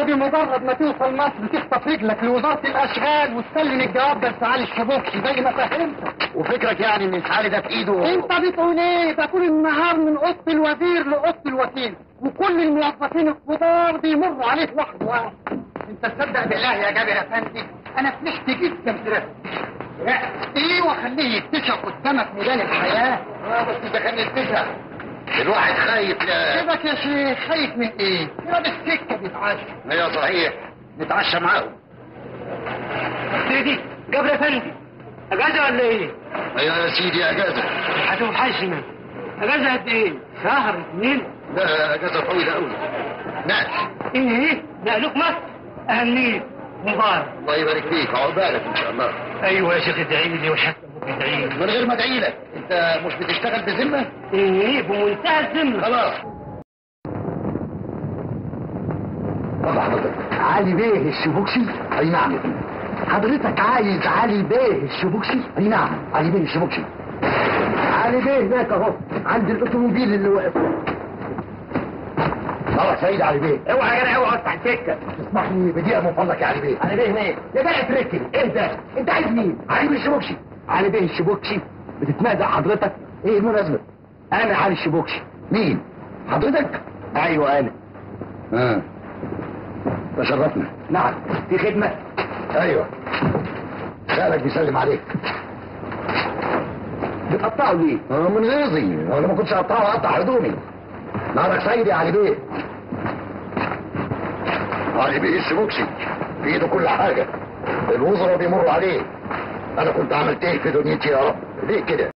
بمجرد ما توصل مصر تخطف رجلك لوزاره الاشغال وتسلم الجواب ده لسعالي الشبوكي زي ما فهمت وفكرك يعني ان سعالي ده في ايده انت بتقول ايه ده طول النهار من اوضه الوزير لاوضه الوكيل وكل الموظفين الكبار بيمروا عليه واحد واحد انت تصدق بالله يا جابر افندي انا فرحت جدا فرحت ايه وخليه يكتشف قدامك ميدان الحياه اه بس ده كان يتفق الواحد خايف لا سيبك يا شيخ خايف من ايه؟ يا بالسكه بيتعشى هي صحيح نتعشى معاهم سيدي جبر افندي اجازه ولا ايه؟ يا سيدي اجازه هتوحشنا اجازه قد ايه؟ شهر اتنين لا اجازه طويله قوي نعم ايه نقلوك مصر اهنيك مبارك الله يبارك فيك عقبالك ان شاء الله ايوه يا شيخ ادعي لي وحتى ابوك ادعي لي من غير ما ادعي لك انت مش بتشتغل بذمه ايه بمنتهى الذمه خلاص طبعا حضرتك علي بيه الشبوكشي اي نعم حضرتك عايز علي بيه الشبوكشي اي نعم علي بيه الشبكشي علي بيه هناك اهو عند الاوتوموبيل اللي واقف طبعا سيد علي بيه اوعى يا جدع اوعى افتح السكه تسمح لي بدقيقه من فضلك يا علي بيه علي بيه هناك يا جدع تركن اهدى انت عايز مين علي بيه الشبكشي علي بيه الشبوكشي بتتنازع حضرتك ايه المناسبه انا علي الشبوكشي مين حضرتك ايوه انا اه تشرفنا نعم في خدمه ايوه خالك بيسلم عليك بتقطعوا ليه اه من غيظي انا ما كنتش اقطعه اقطع هدومي نهارك سيد يا علي بيه علي بيه الشبوكشي في ايده كل حاجه الوزراء بيمروا عليه انا كنت عملت ايه في دنيتي يا رب ليه كده